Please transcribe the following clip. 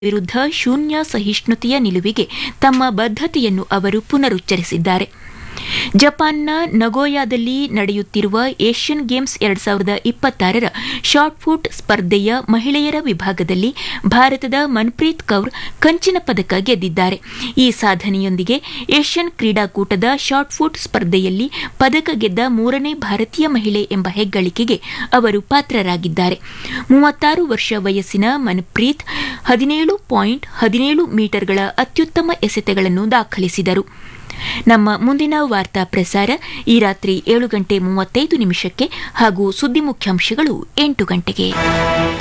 ವಿರುದ್ಧ ಶೂನ್ಯ ಸಹಿಷ್ಣುತೆಯ ನಿಲುವಿಗೆ ತಮ್ಮ ಬದ್ಧತೆಯನ್ನು ಅವರು ಪುನರುಚ್ಚರಿಸಿದ್ದಾರೆ ಜಪಾನ್ನ ನಗೋಯಾದಲ್ಲಿ ನಡೆಯುತ್ತಿರುವ ಏಷ್ಯನ್ ಗೇಮ್ಸ್ ಎರಡ್ ಸಾವಿರದ ಇಪ್ಪತ್ತಾರರ ಶಾಟ್ಪುಟ್ ಸ್ಪರ್ಧೆಯ ಮಹಿಳೆಯರ ವಿಭಾಗದಲ್ಲಿ ಭಾರತದ ಮನ್ಪ್ರೀತ್ ಕೌರ್ ಕಂಚಿನ ಪದಕ ಗೆದ್ದಿದ್ದಾರೆ ಈ ಸಾಧನೆಯೊಂದಿಗೆ ಏಷ್ಯನ್ ಕ್ರೀಡಾಕೂಟದ ಶಾಟ್ಪುಟ್ ಸ್ಪರ್ಧೆಯಲ್ಲಿ ಪದಕ ಗೆದ್ದ ಮೂರನೇ ಭಾರತೀಯ ಮಹಿಳೆ ಎಂಬ ಹೆಗ್ಗಳಿಕೆಗೆ ಅವರು ಪಾತ್ರರಾಗಿದ್ದಾರೆ ಮೂವತ್ತಾರು ವರ್ಷ ವಯಸ್ಸಿನ ಮನ್ಪ್ರೀತ್ ಹದಿನೇಳು ಪಾಯಿಂಟ್ ಹದಿನೇಳು ಮೀಟರ್ಗಳ ಅತ್ಯುತ್ತಮ ಎಸೆತಗಳನ್ನು ದಾಖಲಿಸಿದರು ನಮ್ಮ ಮುಂದಿನ ವಾರ್ತಾ ಪ್ರಸಾರ ಈ ರಾತ್ರಿ ಏಳು ಗಂಟೆ ಮೂವತ್ತೈದು ನಿಮಿಷಕ್ಕೆ ಹಾಗೂ ಸುದ್ದಿ ಮುಖ್ಯಾಂಶಗಳು ಎಂಟು ಗಂಟೆಗೆ